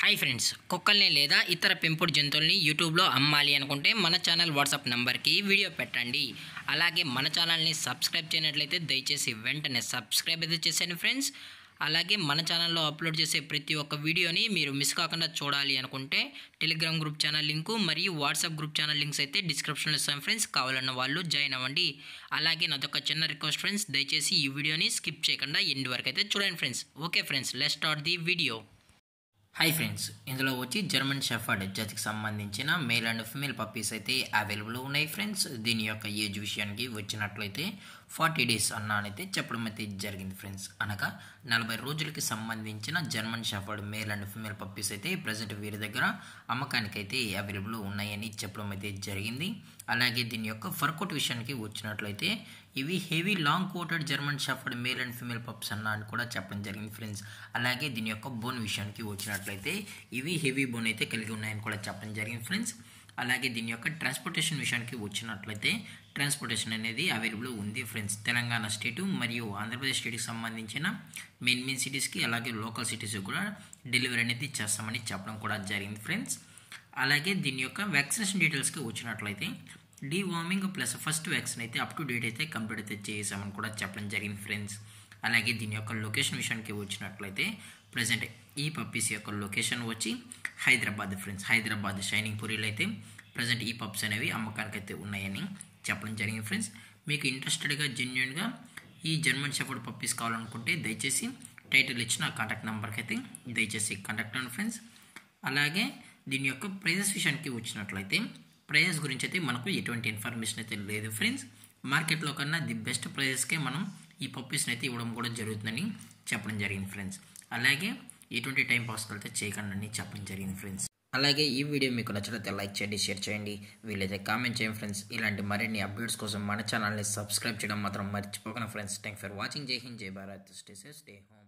hi friends కుక్కల్ని లేదా ఇతర పెంపుడు జంతువుల్ని యూట్యూబ్లో అమ్మాలి అనుకుంటే మన ఛానల్ వాట్సాప్ నంబర్కి వీడియో పెట్టండి అలాగే మన ఛానల్ని సబ్స్క్రైబ్ చేయనట్లయితే దయచేసి వెంటనే సబ్స్క్రైబ్ అయితే చేసేయండి ఫ్రెండ్స్ అలాగే మన ఛానల్లో అప్లోడ్ చేసే ప్రతి ఒక్క వీడియోని మీరు మిస్ కాకుండా చూడాలి అనుకుంటే టెలిగ్రామ్ గ్రూప్ ఛానల్ లింకు మరియు వాట్సాప్ గ్రూప్ ఛానల్ లింక్స్ అయితే డిస్క్రిప్షన్లో ఇస్తాం ఫ్రెండ్స్ కావాలన్న వాళ్ళు జాయిన్ అవ్వండి అలాగే నాదొక చిన్న రిక్వెస్ట్ ఫ్రెండ్స్ దయచేసి ఈ వీడియోని స్కిప్ చేయకుండా ఎండ్ వరకు అయితే చూడండి friends okay friends let start the video hi friends ఇందులో వచ్చి జర్మన్ షెఫర్డ్ జాతికి సంబంధించిన మేల్ అండ్ ఫిమేల్ పప్పీస్ అయితే అవైలబుల్ ఉన్నాయి ఫ్రెండ్స్ దీని యొక్క ఏజ్ విషయానికి వచ్చినట్లయితే ఫార్టీ డేస్ అన్న అయితే చెప్పడం అయితే జరిగింది ఫ్రెండ్స్ అనగా నలభై రోజులకి సంబంధించిన German shepherd male and female puppies అయితే ప్రజెంట్ వీరి దగ్గర అమ్మకానికి అయితే అవైలబుల్ ఉన్నాయని చెప్పడం అయితే జరిగింది అలాగే దీని యొక్క ఫర్కోట్ విషయానికి వచ్చినట్లయితే ఇవి heavy long coated German shepherd male and female pups అన్న అని కూడా చెప్పడం జరిగింది ఫ్రెండ్స్ అలాగే దీని యొక్క బోన్ విషయానికి వచ్చినట్లయితే ఇవి హెవీ బోన్ అయితే కలిగి ఉన్నాయని కూడా చెప్పడం జరిగింది ఫ్రెండ్స్ అలాగే దీని యొక్క ట్రాన్స్పోర్టేషన్ విషయానికి వచ్చినట్లయితే ట్రాన్స్పోర్టేషన్ అనేది అవైలబుల్ ఉంది ఫ్రెండ్స్ తెలంగాణ స్టేటు మరియు ఆంధ్రప్రదేశ్ స్టేట్కి సంబంధించిన మెయిన్ మెయిన్ సిటీస్కి అలాగే లోకల్ సిటీస్కి కూడా డెలివరీ అనేది చేస్తామని చెప్పడం కూడా జరిగింది ఫ్రెండ్స్ అలాగే దీని యొక్క వ్యాక్సినేషన్ డీటెయిల్స్కి వచ్చినట్లయితే డీవార్మింగ్ ప్లస్ ఫస్ట్ వ్యాక్సిన్ అయితే అప్ టు డేట్ అయితే కంప్లీట్ అయితే చేసామని కూడా చెప్పడం జరిగింది ఫ్రెండ్స్ అలాగే దీని యొక్క లొకేషన్ విషయానికి వచ్చినట్లయితే ప్రజెంట్ ఈ పప్పీస్ యొక్క లొకేషన్ వచ్చి హైదరాబాద్ ఫ్రెండ్స్ హైదరాబాద్ షైనింగ్ పూరీలో అయితే ప్రజెంట్ ఈ పప్స్ అనేవి అమ్మకానికి అయితే ఉన్నాయని చెప్పడం జరిగింది ఫ్రెండ్స్ మీకు ఇంట్రెస్టెడ్గా జెన్యున్గా ఈ జర్మన్ షెఫర్డ్ పప్పీస్ కావాలనుకుంటే దయచేసి టైటిల్ ఇచ్చిన కాంటాక్ట్ నెంబర్కి అయితే దయచేసి కాంటాక్ట్ అవ్వండి ఫ్రెండ్స్ అలాగే దీని యొక్క ప్రైజెస్ విషయానికి వచ్చినట్లయితే ప్రైజెస్ గురించి అయితే మనకు ఎటువంటి ఇన్ఫర్మేషన్ అయితే లేదు ఫ్రెండ్స్ మార్కెట్లో కన్నా ది బెస్ట్ ప్రైజెస్కే మనం ఈ పప్పీస్ని అయితే ఇవ్వడం కూడా జరుగుతుందని చెప్పడం జరిగింది ఫ్రెండ్స్ అలాగే ఎటువంటి టైం పాస్ అయితే చేయకండి చెప్పడం జరిగింది ఫ్రెండ్స్ అలాగే ఈ వీడియో మీకు నచ్చినట్లయితే లైక్ చేయండి షేర్ చేయండి వీలైతే కామెంట్ చేయండి ఫ్రెండ్స్ ఇలాంటి మరిన్ని అప్డేట్స్ కోసం మన ఛానల్ని సబ్స్క్రైబ్ చేయడం మాత్రం మర్చిపోకండి friends thank for watching Jai Hind Jai Bharat stay safe stay home